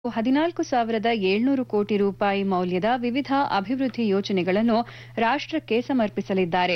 ಹದಿನಾಲ್ಕು ಸಾವಿರದ ಏಳ್ನೂರು ಕೋಟಿ ರೂಪಾಯಿ ಮೌಲ್ಯದ ವಿವಿಧ ಅಭಿವೃದ್ಧಿ ಯೋಜನೆಗಳನ್ನು ರಾಷ್ಟಕ್ಕೆ ಸಮರ್ಪಿಸಲಿದ್ದಾರೆ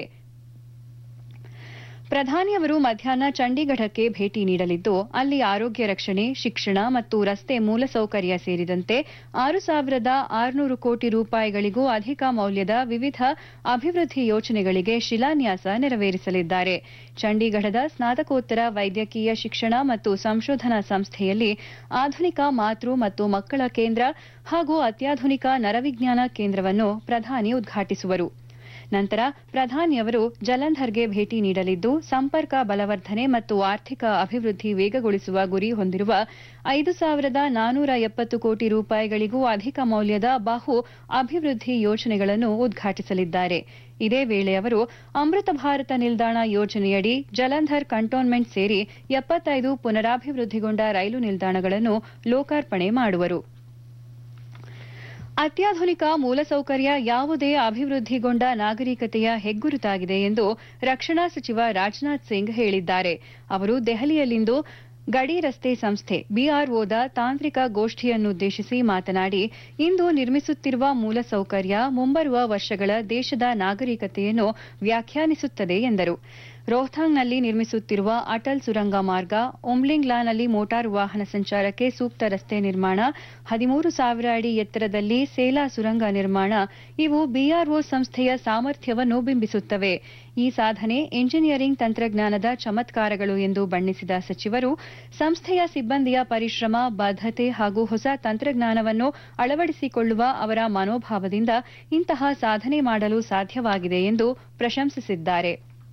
ಪ್ರಧಾನಿಯವರು ಮಧ್ಯಾಹ್ನ ಚಂಡೀಗಢಕ್ಕೆ ಭೇಟಿ ನೀಡಲಿದ್ದು ಅಲ್ಲಿ ಆರೋಗ್ಯ ರಕ್ಷಣೆ ಶಿಕ್ಷಣ ಮತ್ತು ರಸ್ತೆ ಮೂಲಸೌಕರ್ಯ ಸೇರಿದಂತೆ ಆರು ಸಾವಿರದ ಆರುನೂರು ಕೋಟಿ ರೂಪಾಯಿಗಳಿಗೂ ಅಧಿಕ ಮೌಲ್ಯದ ವಿವಿಧ ಅಭಿವೃದ್ಧಿ ಯೋಜನೆಗಳಿಗೆ ಶಿಲಾನ್ಯಾಸ ನೆರವೇರಿಸಲಿದ್ದಾರೆ ಚಂಡೀಗಢದ ಸ್ನಾತಕೋತ್ತರ ವೈದ್ಯಕೀಯ ಶಿಕ್ಷಣ ಮತ್ತು ಸಂಶೋಧನಾ ಸಂಸ್ಥೆಯಲ್ಲಿ ಆಧುನಿಕ ಮಾತೃ ಮತ್ತು ಮಕ್ಕಳ ಕೇಂದ್ರ ಹಾಗೂ ಅತ್ಯಾಧುನಿಕ ನರವಿಜ್ಞಾನ ಕೇಂದ್ರವನ್ನು ಪ್ರಧಾನಿ ಉದ್ಘಾಟಿಸುವರು ನಂತರ ಪ್ರಧಾನಿಯವರು ಜಲಂಧರ್ಗೆ ಭೇಟಿ ನೀಡಲಿದ್ದು ಸಂಪರ್ಕ ಬಲವರ್ಧನೆ ಮತ್ತು ಆರ್ಥಿಕ ಅಭಿವೃದ್ಧಿ ವೇಗಗೊಳಿಸುವ ಗುರಿ ಹೊಂದಿರುವ ಐದು ಸಾವಿರದ ನಾನೂರ ಎಪ್ಪತ್ತು ಕೋಟಿ ರೂಪಾಯಿಗಳಿಗೂ ಅಧಿಕ ಮೌಲ್ಯದ ಬಹು ಅಭಿವೃದ್ಧಿ ಯೋಜನೆಗಳನ್ನು ಉದ್ಘಾಟಿಸಲಿದ್ದಾರೆ ಇದೇ ವೇಳೆ ಅವರು ಅಮೃತ ಭಾರತ ನಿಲ್ದಾಣ ಯೋಜನೆಯಡಿ ಜಲಂಧರ್ ಕಂಟೋನ್ಮೆಂಟ್ ಸೇರಿ ಎಪ್ಪತ್ತೈದು ಪುನರಾಭಿವೃದ್ಧಿಗೊಂಡ ರೈಲು ನಿಲ್ದಾಣಗಳನ್ನು ಲೋಕಾರ್ಪಣೆ ಮಾಡುವರು ಅತ್ಯಾಧುನಿಕ ಮೂಲಸೌಕರ್ಯ ಯಾವುದೇ ಅಭಿವೃದ್ಧಿಗೊಂಡ ನಾಗರಿಕತೆಯ ಹೆಗ್ಗುರುತಾಗಿದೆ ಎಂದು ರಕ್ಷಣಾ ಸಚಿವ ರಾಜನಾಥ್ ಸಿಂಗ್ ಹೇಳಿದ್ದಾರೆ ಅವರು ದೆಹಲಿಯಲ್ಲಿಂದು ಗಡಿ ರಸ್ತೆ ಸಂಸ್ಥೆ ಬಿಆರ್ಒದ ತಾಂತ್ರಿಕ ಗೋಷ್ಠಿಯನ್ನುದ್ದೇಶಿಸಿ ಮಾತನಾಡಿ ಇಂದು ನಿರ್ಮಿಸುತ್ತಿರುವ ಮೂಲಸೌಕರ್ಯ ಮುಂಬರುವ ವರ್ಷಗಳ ದೇಶದ ನಾಗರಿಕತೆಯನ್ನು ವ್ಯಾಖ್ಯಾನಿಸುತ್ತದೆ ಎಂದರು ರೋಹ್ತಾಂಗ್ನಲ್ಲಿ ನಿರ್ಮಿಸುತ್ತಿರುವ ಅಟಲ್ ಸುರಂಗ ಮಾರ್ಗ ಓಮ್ಲಿಂಗ್ಲಾನಲ್ಲಿ ಮೋಟಾರು ವಾಹನ ಸಂಚಾರಕ್ಕೆ ಸೂಕ್ತ ರಸ್ತೆ ನಿರ್ಮಾಣ ಹದಿಮೂರು ಸಾವಿರ ಅಡಿ ಎತ್ತರದಲ್ಲಿ ಸೇಲಾ ಸುರಂಗ ನಿರ್ಮಾಣ ಇವು ಬಿಆರ್ಒ ಸಂಸ್ಥೆಯ ಸಾಮರ್ಥ್ಯವನ್ನು ಬಿಂಬಿಸುತ್ತವೆ ಈ ಸಾಧನೆ ಎಂಜಿನಿಯರಿಂಗ್ ತಂತ್ರಜ್ಞಾನದ ಚಮತ್ಕಾರಗಳು ಎಂದು ಬಣ್ಣಿಸಿದ ಸಚಿವರು ಸಂಸ್ಥೆಯ ಸಿಬ್ಬಂದಿಯ ಪರಿಶ್ರಮ ಬದ್ಧತೆ ಹಾಗೂ ಹೊಸ ತಂತ್ರಜ್ಞಾನವನ್ನು ಅಳವಡಿಸಿಕೊಳ್ಳುವ ಅವರ ಮನೋಭಾವದಿಂದ ಇಂತಹ ಸಾಧನೆ ಮಾಡಲು ಸಾಧ್ಯವಾಗಿದೆ ಎಂದು ಪ್ರಶಂಸಿಸಿದ್ದಾರೆ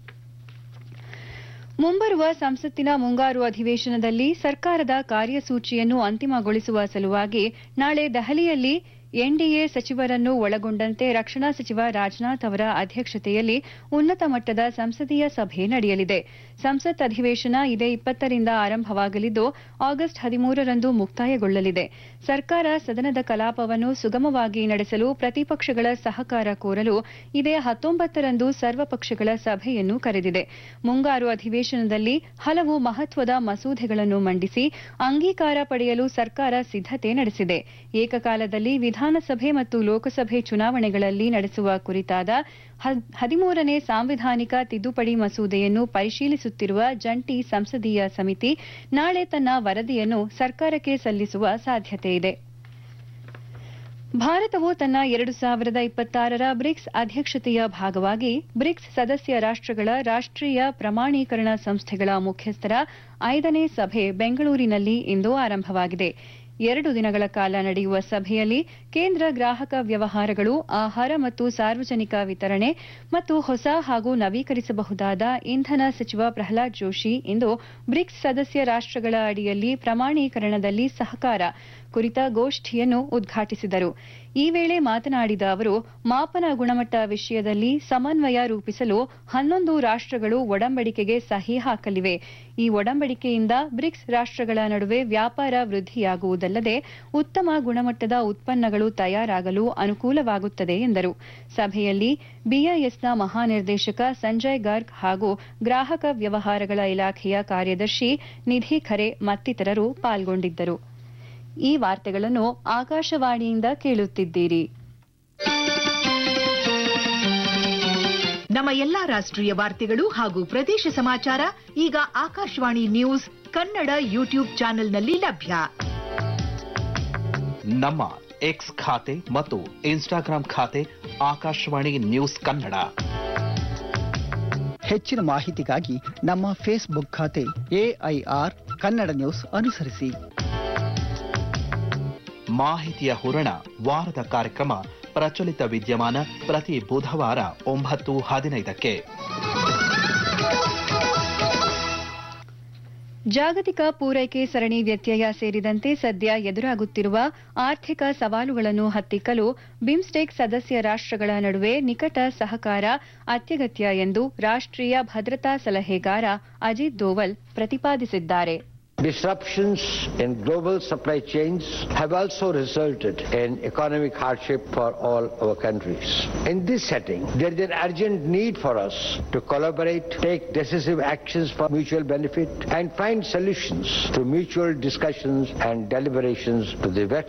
ಮುಂಬರುವ ಸಂಸತ್ತಿನ ಮುಂಗಾರು ಅಧಿವೇಶನದಲ್ಲಿ ಸರ್ಕಾರದ ಕಾರ್ಯಸೂಚಿಯನ್ನು ಅಂತಿಮಗೊಳಿಸುವ ಸಲುವಾಗಿ ನಾಳೆ ದೆಹಲಿಯಲ್ಲಿ ಎನ್ಡಿಎ ಸಚಿವರನ್ನು ಒಳಗೊಂಡಂತೆ ರಕ್ಷಣಾ ಸಚಿವ ರಾಜನಾಥ್ ಅವರ ಅಧ್ಯಕ್ಷತೆಯಲ್ಲಿ ಉನ್ನತ ಮಟ್ಟದ ಸಂಸದೀಯ ಸಭೆ ನಡೆಯಲಿದೆ ಸಂಸತ್ ಅಧಿವೇಶನ ಇದೇ ಇಪ್ಪತ್ತರಿಂದ ಆರಂಭವಾಗಲಿದ್ದು ಆಗಸ್ಟ್ ಹದಿಮೂರರಂದು ಮುಕ್ತಾಯಗೊಳ್ಳಲಿದೆ ಸರ್ಕಾರ ಸದನದ ಕಲಾಪವನ್ನು ಸುಗಮವಾಗಿ ನಡೆಸಲು ಪ್ರತಿಪಕ್ಷಗಳ ಸಹಕಾರ ಕೋರಲು ಇದೇ ಹತ್ತೊಂಬತ್ತರಂದು ಸರ್ವಪಕ್ಷಗಳ ಸಭೆಯನ್ನು ಕರೆದಿದೆ ಮುಂಗಾರು ಅಧಿವೇಶನದಲ್ಲಿ ಹಲವು ಮಹತ್ವದ ಮಸೂದೆಗಳನ್ನು ಮಂಡಿಸಿ ಅಂಗೀಕಾರ ಪಡೆಯಲು ಸರ್ಕಾರ ಸಿದ್ದತೆ ನಡೆಸಿದೆ ಏಕಕಾಲದಲ್ಲಿ ವಿಧಾನಸಭೆ ಮತ್ತು ಲೋಕಸಭೆ ಚುನಾವಣೆಗಳಲ್ಲಿ ನಡೆಸುವ ಕುರಿತಾದ ಹದಿಮೂರನೇ ಸಾಂವಿಧಾನಿಕ ತಿದ್ದುಪಡಿ ಮಸೂದೆಯನ್ನು ಪರಿಶೀಲಿಸುತ್ತಿರುವ ಜಂಟಿ ಸಂಸದೀಯ ಸಮಿತಿ ನಾಳೆ ತನ್ನ ವರದಿಯನ್ನು ಸರ್ಕಾರಕ್ಕೆ ಸಲ್ಲಿಸುವ ಸಾಧ್ಯತೆಯಿದೆ ಭಾರತವು ತನ್ನ ಎರಡು ಸಾವಿರದ ಇಪ್ಪತ್ತಾರರ ಬ್ರಿಕ್ಸ್ ಅಧ್ಯಕ್ಷತೆಯ ಭಾಗವಾಗಿ ಬ್ರಿಕ್ಸ್ ಸದಸ್ಯ ರಾಷ್ಟಗಳ ರಾಷ್ಟೀಯ ಪ್ರಮಾಣೀಕರಣ ಸಂಸ್ಥೆಗಳ ಮುಖ್ಯಸ್ಥರ ಐದನೇ ಸಭೆ ಬೆಂಗಳೂರಿನಲ್ಲಿ ಇಂದು ಆರಂಭವಾಗಿದೆ ಎರಡು ದಿನಗಳ ಕಾಲ ನಡೆಯುವ ಸಭೆಯಲ್ಲಿ ಕೇಂದ್ರ ಗ್ರಾಹಕ ವ್ಯವಹಾರಗಳು ಆಹಾರ ಮತ್ತು ಸಾರ್ವಜನಿಕ ವಿತರಣೆ ಮತ್ತು ಹೊಸ ಹಾಗೂ ನವೀಕರಿಸಬಹುದಾದ ಇಂಧನ ಸಚಿವ ಪ್ರಹ್ಲಾದ್ ಜೋಶಿ ಇಂದು ಬ್ರಿಕ್ಸ್ ಸದಸ್ಯ ರಾಷ್ಟಗಳ ಅಡಿಯಲ್ಲಿ ಪ್ರಮಾಣೀಕರಣದಲ್ಲಿ ಸಹಕಾರ ಕುರಿತ ಗೋಷ್ಠಿಯನ್ನು ಉದ್ಘಾಟಿಸಿದರು ಈ ವೇಳೆ ಮಾತನಾಡಿದ ಅವರು ಮಾಪನ ಗುಣಮಟ್ಟ ವಿಷಯದಲ್ಲಿ ಸಮನ್ವಯ ರೂಪಿಸಲು ಹನ್ನೊಂದು ರಾಷ್ಟಗಳು ಒಡಂಬಡಿಕೆಗೆ ಸಹಿ ಹಾಕಲಿವೆ ಈ ಒಡಂಬಡಿಕೆಯಿಂದ ಬ್ರಿಕ್ಸ್ ರಾಷ್ಟಗಳ ನಡುವೆ ವ್ಯಾಪಾರ ವೃದ್ಧಿಯಾಗುವುದಲ್ಲದೆ ಉತ್ತಮ ಗುಣಮಟ್ಟದ ಉತ್ಪನ್ನಗಳು ತಯಾರಾಗಲು ಅನುಕೂಲವಾಗುತ್ತದೆ ಎಂದರು ಸಭೆಯಲ್ಲಿ ಬಿಐಎಸ್ನ ಮಹಾನಿರ್ದೇಶಕ ಸಂಜಯ್ ಗರ್ಗ್ ಹಾಗೂ ಗ್ರಾಹಕ ವ್ಯವಹಾರಗಳ ಇಲಾಖೆಯ ಕಾರ್ಯದರ್ಶಿ ನಿಧಿ ಖರೆ ಮತ್ತಿತರರು ಪಾಲ್ಗೊಂಡಿದ್ದರು ಈ ವಾರ್ತೆಗಳನ್ನು ಆಕಾಶವಾಣಿಯಿಂದ ಕೇಳುತ್ತಿದ್ದೀರಿ ನಮ್ಮ ಎಲ್ಲಾ ರಾಷ್ಟ್ರೀಯ ವಾರ್ತೆಗಳು ಹಾಗೂ ಪ್ರದೇಶ ಸಮಾಚಾರ ಈಗ ಆಕಾಶವಾಣಿ ನ್ಯೂಸ್ ಕನ್ನಡ ಯೂಟ್ಯೂಬ್ ಚಾನೆಲ್ನಲ್ಲಿ ಲಭ್ಯ ನಮ್ಮ ಎಕ್ಸ್ ಖಾತೆ ಮತ್ತು ಇನ್ಸ್ಟಾಗ್ರಾಂ ಖಾತೆ ಆಕಾಶವಾಣಿ ನ್ಯೂಸ್ ಕನ್ನಡ ಹೆಚ್ಚಿನ ಮಾಹಿತಿಗಾಗಿ ನಮ್ಮ ಫೇಸ್ಬುಕ್ ಖಾತೆ ಎಐಆರ್ ಕನ್ನಡ ನ್ಯೂಸ್ ಅನುಸರಿಸಿ ಮಾಹಿತಿಯ ಹೂರಣ ವಾರದ ಕಾರ್ಯಕ್ರಮ ಪ್ರಚಲಿತ ವಿದ್ಯಮಾನ ಪ್ರತಿ ಬುಧವಾರ ಒಂಬತ್ತು ಹದಿನೈದಕ್ಕೆ ಜಾಗತಿಕ ಪೂರೈಕೆ ಸರಣಿ ವ್ಯತ್ಯಯ ಸೇರಿದಂತೆ ಸದ್ಯ ಎದುರಾಗುತ್ತಿರುವ ಆರ್ಥಿಕ ಸವಾಲುಗಳನ್ನು ಹತ್ತಿಕ್ಕಲು ಬಿಮ್ಸ್ಟೆಕ್ ಸದಸ್ಯ ರಾಷ್ಟಗಳ ನಡುವೆ ನಿಕಟ ಸಹಕಾರ ಅತ್ಯಗತ್ಯ ಎಂದು ರಾಷ್ಟೀಯ ಭದ್ರತಾ ಸಲಹೆಗಾರ ಅಜಿತ್ ದೋವಲ್ ಪ್ರತಿಪಾದಿಸಿದ್ದಾರೆ Disruptions in global supply chains have also resulted in economic hardship for all our countries. In this setting, there is an urgent need for us to collaborate, take decisive actions for mutual benefit, and find solutions through mutual discussions and deliberations to the